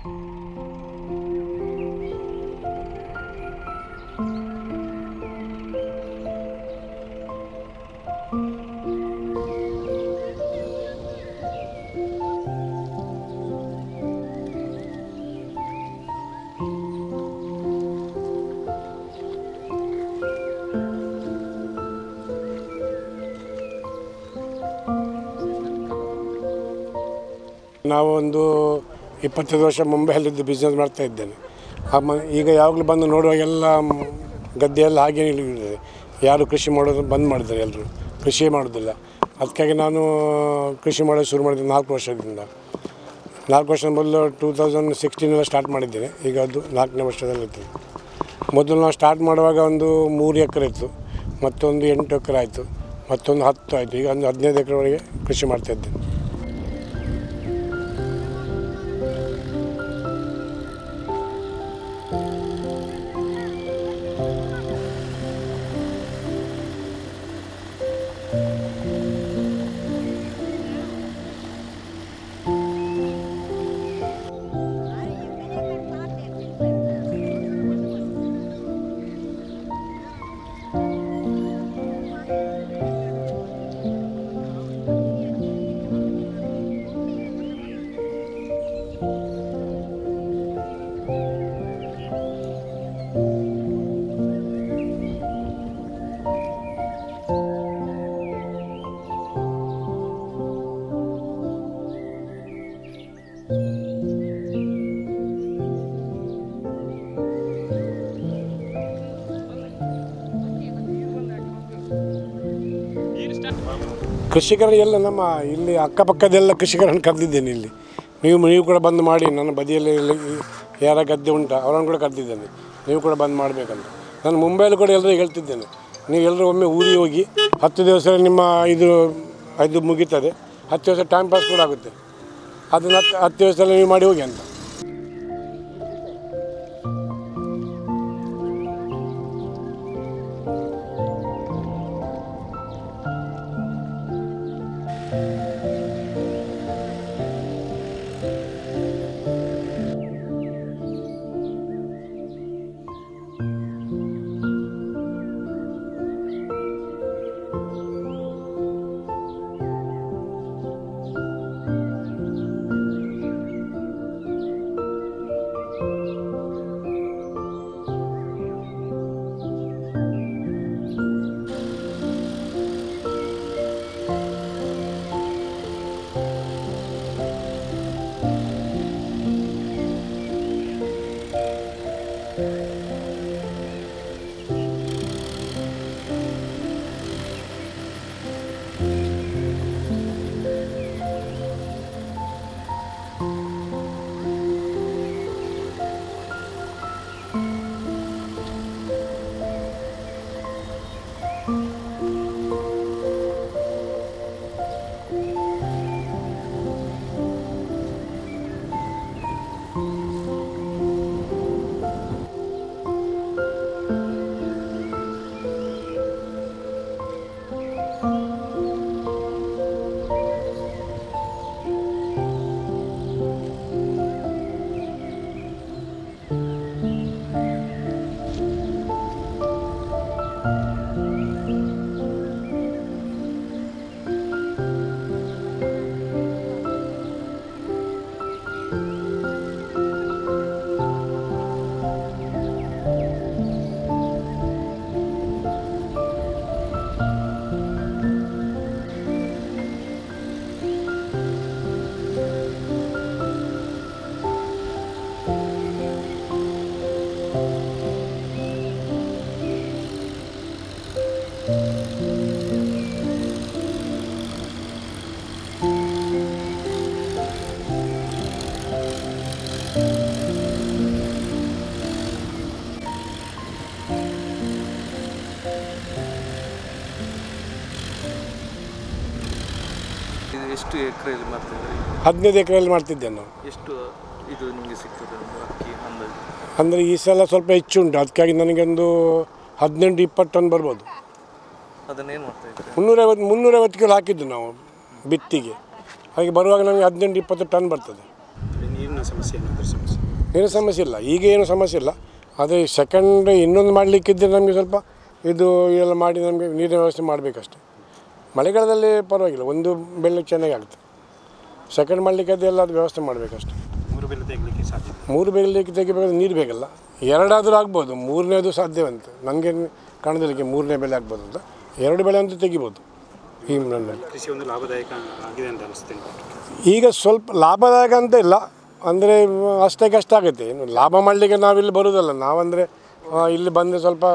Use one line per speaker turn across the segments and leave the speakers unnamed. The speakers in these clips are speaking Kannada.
ನಾವು ಒಂದು ಇಪ್ಪತ್ತೈದು ವರ್ಷ ಮುಂಬೈಯಲ್ಲಿದ್ದು ಬಿಸ್ನೆಸ್ ಮಾಡ್ತಾ ಇದ್ದೇನೆ ಅಮ್ಮ ಈಗ ಯಾವಾಗಲೂ ಬಂದು ನೋಡುವಾಗೆಲ್ಲ ಮ್, ಗದ್ದೆಯೆಲ್ಲ ಹಾಗೆ ಇಳಿದಿದೆ ಯಾರು ಕೃಷಿ ಮಾಡೋದು ಬಂದ್ ಮಾಡಿದ್ದಾರೆ ಎಲ್ಲರೂ ಕೃಷಿಯೇ ಮಾಡೋದಿಲ್ಲ ಅದಕ್ಕಾಗಿ ನಾನು ಕೃಷಿ ಮಾಡೋದು ಶುರು ಮಾಡಿದ್ದೆ ನಾಲ್ಕು ವರ್ಷದಿಂದ ನಾಲ್ಕು ವರ್ಷ ಮೊದಲು ಟೂ ತೌಸಂಡ್ ಸಿಕ್ಸ್ಟೀನೆಲ್ಲ ಸ್ಟಾರ್ಟ್ ಮಾಡಿದ್ದೇನೆ ಈಗ ಅದು ನಾಲ್ಕನೇ ವರ್ಷದಲ್ಲಿರ್ತದೆ ಮೊದಲು ನಾವು ಸ್ಟಾರ್ಟ್ ಮಾಡುವಾಗ ಒಂದು ಮೂರು ಎಕರೆ ಇತ್ತು ಮತ್ತೊಂದು ಎಂಟು ಎಕರೆ ಆಯಿತು ಮತ್ತೊಂದು ಹತ್ತು ಆಯಿತು ಈಗ ಒಂದು ಹದಿನೈದು ಎಕರೆವರೆಗೆ ಕೃಷಿ ಮಾಡ್ತಾ ಇದ್ದೇನೆ ಕೃಷಿಕರು ಎಲ್ಲ ನಮ್ಮ ಇಲ್ಲಿ ಅಕ್ಕಪಕ್ಕದೆಲ್ಲ ಕೃಷಿಕರನ್ನು ಕರೆದಿದ್ದೇನೆ ಇಲ್ಲಿ ನೀವು ನೀವು ಕೂಡ ಬಂದು ಮಾಡಿ ನನ್ನ ಬದಿಯಲ್ಲಿ ಇಲ್ಲಿ ಯಾರ ಗದ್ದೆ ಉಂಟಾ ಅವರನ್ನು ಕೂಡ ಕರೆದಿದ್ದೇನೆ ನೀವು ಕೂಡ ಬಂದು ಮಾಡಬೇಕಂತ ನಾನು ಮುಂಬೈಯಲ್ಲಿ ಕೂಡ ಎಲ್ಲರಿಗೂ ಹೇಳ್ತಿದ್ದೇನೆ ನೀವು ಎಲ್ಲರೂ ಒಮ್ಮೆ ಊರಿಗೆ ಹೋಗಿ ಹತ್ತು ದಿವಸ ನಿಮ್ಮ ಇದು ಇದು ಮುಗೀತದೆ ಹತ್ತು ದಿವಸ ಟೈಮ್ ಪಾಸ್ ಕೂಡ ಆಗುತ್ತೆ ಅದನ್ನು ಹತ್ತು ಹತ್ತು ದಿವಸ ನೀವು ಮಾಡಿ ಹೋಗಿ ಅಂತ
ಇದು ಎಷ್ಟು ಎಕರೆಯಲ್ಲಿ ಮಾಡ್ತಿದ್ದಾರೆ
ಹದಿನೈದು ಎಕರೆಯಲ್ಲಿ ಮಾಡ್ತಿದ್ದೇನೆ ನಾವು
ಎಷ್ಟು ಇದು ನಿಮಗೆ ಸಿಗ್ತದೆ ಒಂದು ಅಕ್ಕಿ ಅಂದಾಜು
ಅಂದರೆ ಈ ಸಲ ಸ್ವಲ್ಪ ಹೆಚ್ಚು ಉಂಟು ಅದಕ್ಕಾಗಿ ನನಗೊಂದು ಹದಿನೆಂಟು ಇಪ್ಪತ್ತು ಟನ್ ಬರ್ಬೋದು
ಅದನ್ನೇನು ಮಾಡ್ತಾ ಇದ್ದಾರೆ
ಮುನ್ನೂರೈವತ್ತು ಮುನ್ನೂರೈವತ್ತು ಕಿಲೋ ಹಾಕಿದ್ದು ನಾವು ಬಿತ್ತಿಗೆ ಹಾಗೆ ಬರುವಾಗ ನನಗೆ ಹದಿನೆಂಟು ಇಪ್ಪತ್ತು ಟನ್ ಬರ್ತದೆ
ನೀರಿನ
ಸಮಸ್ಯೆ ಏನಾದರೂ ಸಮಸ್ಯೆ
ಏನು ಸಮಸ್ಯೆ ಇಲ್ಲ ಈಗ ಏನು ಸಮಸ್ಯೆ ಇಲ್ಲ ಆದರೆ ಸೆಕೆಂಡ್ ಇನ್ನೊಂದು ಮಾಡಲಿಕ್ಕಿದ್ದರೆ ನಮಗೆ ಸ್ವಲ್ಪ ಇದು ಎಲ್ಲ ಮಾಡಿ ನಮಗೆ ನೀರಿನ ವ್ಯವಸ್ಥೆ ಮಾಡಬೇಕಷ್ಟೆ ಮಳೆಗಾಲದಲ್ಲಿ ಪರವಾಗಿಲ್ಲ ಒಂದು ಬೆಳೆ ಚೆನ್ನಾಗಿ ಆಗ್ತದೆ ಸೆಕೆಂಡ್ ಮಾಡಲಿಕ್ಕೆ ಅದೆಲ್ಲ ಅದು ವ್ಯವಸ್ಥೆ ಮಾಡಬೇಕಷ್ಟೆ
ಮೂರು ಬೆಲೆ ತೆಗಲಿಕ್ಕೆ ಸಾಧ್ಯ ಇಲ್ಲ.
ಮೂರು ಬೆಳೆಲಿಕ್ಕೆ ತೆಗಿಬೇಕಾದ್ರೆ ನೀರು ಬೇಕಲ್ಲ ಎರಡಾದರೂ ಆಗ್ಬೋದು ಮೂರನೇದು ಸಾಧ್ಯವಂತೆ ನನಗೆ ಕಾಣೋದಿಲ್ಲ ಮೂರನೇ ಬೆಳೆ ಆಗ್ಬೋದು ಅಂತ ಎರಡು ಬೆಳೆ ಅಂತೂ ತೆಗಿಬೋದು ಈ ಮಣ್ಣಲ್ಲಿ
ಕೃಷಿ ಒಂದು ಲಾಭದಾಯಕ ಆಗಿದೆ ಅಂತ ಅನಿಸ್ತೇನೆ
ಈಗ ಸ್ವಲ್ಪ ಲಾಭದಾಯಕ ಅಂತ ಇಲ್ಲ ಅಂದರೆ ಅಷ್ಟೇ ಕಷ್ಟ ಆಗುತ್ತೆ ಇನ್ನು ಲಾಭ ಮಾಡಲಿಕ್ಕೆ ನಾವಿಲ್ಲಿ ಬರೋದಲ್ಲ ನಾವಂದರೆ ಆ, ಇಲ್ಲಿ ಬಂದರೆ ಸ್ವಲ್ಪ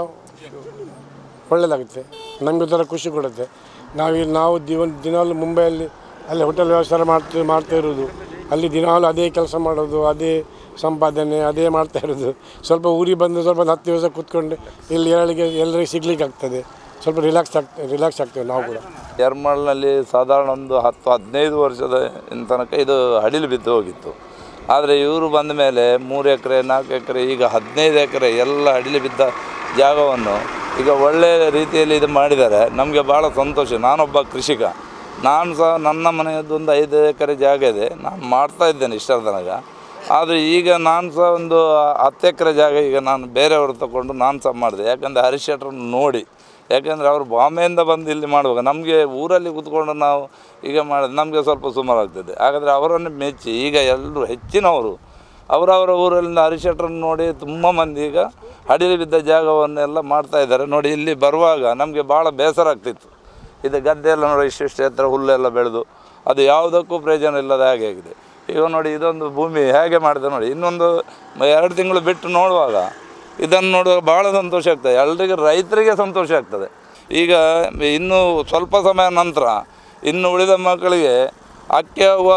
ಒಳ್ಳೆಯದಾಗುತ್ತೆ ನಮಗೆ ಥರ ಖುಷಿ ಕೊಡುತ್ತೆ ನಾವು ಇಲ್ಲಿ ನಾವು ದಿವ ದಿನಾಲು ಮುಂಬೈಯಲ್ಲಿ ಅಲ್ಲಿ ಹೋಟೆಲ್ ವ್ಯವಸ್ಥೆ ಮಾಡ್ತಾ ಮಾಡ್ತಾ ಇರೋದು ಅಲ್ಲಿ ದಿನಾಲು ಅದೇ ಕೆಲಸ ಮಾಡೋದು ಅದೇ ಸಂಪಾದನೆ ಅದೇ ಮಾಡ್ತಾ ಇರೋದು ಸ್ವಲ್ಪ ಊರಿಗೆ ಬಂದು ಸ್ವಲ್ಪ ಒಂದು ಹತ್ತು ದಿವಸ ಕೂತ್ಕೊಂಡು ಇಲ್ಲಿ ಏಳಿಗೆ ಎಲ್ಲರಿಗೆ ಸಿಗ್ಲಿಕ್ಕೆ ಆಗ್ತದೆ ಸ್ವಲ್ಪ ರಿಲ್ಯಾಕ್ಸ್ ಆಗ್ತದೆ ರಿಲ್ಯಾಕ್ಸ್ ಆಗ್ತೇವೆ ನಾವು ಕೂಡ
ಯರ್ಮಳ್ನಲ್ಲಿ ಸಾಧಾರಣ ಒಂದು ಹತ್ತು ಹದಿನೈದು ವರ್ಷದ ಇನ್ ತನಕ ಇದು ಹಡಿಲು ಬಿದ್ದು ಹೋಗಿತ್ತು ಆದರೆ ಇವರು ಬಂದ ಮೇಲೆ ಮೂರು ಎಕರೆ ನಾಲ್ಕು ಎಕರೆ ಈಗ ಹದಿನೈದು ಎಕರೆ ಎಲ್ಲ ಅಡಿಲು ಬಿದ್ದ ಜಾಗವನ್ನು ಈಗ ಒಳ್ಳೆಯ ರೀತಿಯಲ್ಲಿ ಇದು ಮಾಡಿದ್ದಾರೆ ನಮಗೆ ಭಾಳ ಸಂತೋಷ ನಾನೊಬ್ಬ ಕೃಷಿಕ ನಾನು ಸಹ ನನ್ನ ಮನೆಯದ್ದು ಒಂದು ಐದು ಎಕರೆ ಜಾಗ ಇದೆ ನಾನು ಮಾಡ್ತಾ ಇದ್ದೇನೆ ಇಷ್ಟರ ತನಕ ಆದರೆ ಈಗ ನಾನು ಸಹ ಒಂದು ಹತ್ತು ಎಕರೆ ಜಾಗ ಈಗ ನಾನು ಬೇರೆಯವರು ತಗೊಂಡು ನಾನು ಸಹ ಮಾಡಿದೆ ಯಾಕಂದರೆ ಹರೀಶ್ ಶೆಟ್ರನ್ನು ನೋಡಿ ಯಾಕೆಂದರೆ ಅವರು ಬಾಂಬೆಯಿಂದ ಬಂದು ಇಲ್ಲಿ ಮಾಡುವಾಗ ನಮಗೆ ಊರಲ್ಲಿ ಕೂತ್ಕೊಂಡು ನಾವು ಈಗ ಮಾಡಿದ್ರೆ ನಮಗೆ ಸ್ವಲ್ಪ ಸುಮಾರಾಗ್ತದೆ ಹಾಗಾದರೆ ಅವರನ್ನು ಮೆಚ್ಚಿ ಈಗ ಎಲ್ಲರೂ ಹೆಚ್ಚಿನವರು ಅವರವರ ಊರಲ್ಲಿಂದ ಹರೀಶ್ ಶೆಟ್ರನ್ನು ನೋಡಿ ತುಂಬ ಮಂದಿ ಈಗ ಹಡಿಲು ಬಿದ್ದ ಜಾಗವನ್ನೆಲ್ಲ ಮಾಡ್ತಾ ಇದ್ದಾರೆ ನೋಡಿ ಇಲ್ಲಿ ಬರುವಾಗ ನಮಗೆ ಭಾಳ ಬೇಸರ ಆಗ್ತಿತ್ತು ಇದು ಗದ್ದೆ ಎಲ್ಲ ನೋಡಿ ಇಷ್ಟಿಷ್ಟು ಎತ್ತರ ಹುಲ್ಲೆಲ್ಲ ಬೆಳೆದು ಅದು ಯಾವುದಕ್ಕೂ ಪ್ರಯೋಜನ ಇಲ್ಲದ ಹಾಗೆ ಆಗಿದೆ ಈಗ ನೋಡಿ ಇದೊಂದು ಭೂಮಿ ಹೇಗೆ ಮಾಡಿದೆ ನೋಡಿ ಇನ್ನೊಂದು ಎರಡು ತಿಂಗಳು ಬಿಟ್ಟು ನೋಡುವಾಗ ಇದನ್ನು ನೋಡುವಾಗ ಭಾಳ ಸಂತೋಷ ಆಗ್ತದೆ ಎಲ್ರಿಗೂ ರೈತರಿಗೆ ಸಂತೋಷ ಆಗ್ತದೆ ಈಗ ಇನ್ನು ಸ್ವಲ್ಪ ಸಮಯ ನಂತರ ಇನ್ನು ಉಳಿದ ಮಕ್ಕಳಿಗೆ ಅಕ್ಕಿ ಆಗುವ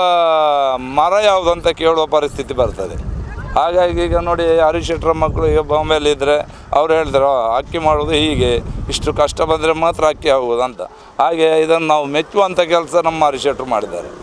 ಮರ ಯಾವುದು ಅಂತ ಕೇಳುವ ಪರಿಸ್ಥಿತಿ ಬರ್ತದೆ ಹಾಗಾಗಿ ಈಗ ನೋಡಿ ಹರೀಶ್ ಶೆಟ್ರ ಮಕ್ಕಳು ಈಗ ಬಾಂಬೆಯಲ್ಲಿ ಇದ್ದರೆ ಅವ್ರು ಹೇಳ್ತಾರೆ "ಆ, ಅಕ್ಕಿ ಮಾಡೋದು ಹೀಗೆ ಇಷ್ಟು ಕಷ್ಟ ಬಂದರೆ ಮಾತ್ರ ಅಕ್ಕಿ ಆಗುವುದು ಅಂತ ಹಾಗೆ ಇದನ್ನು ನಾವು ಮೆಚ್ಚುವಂಥ ಕೆಲಸ ನಮ್ಮ ಹರೀಶ್ ಶೆಟ್ರು ಮಾಡಿದ್ದಾರೆ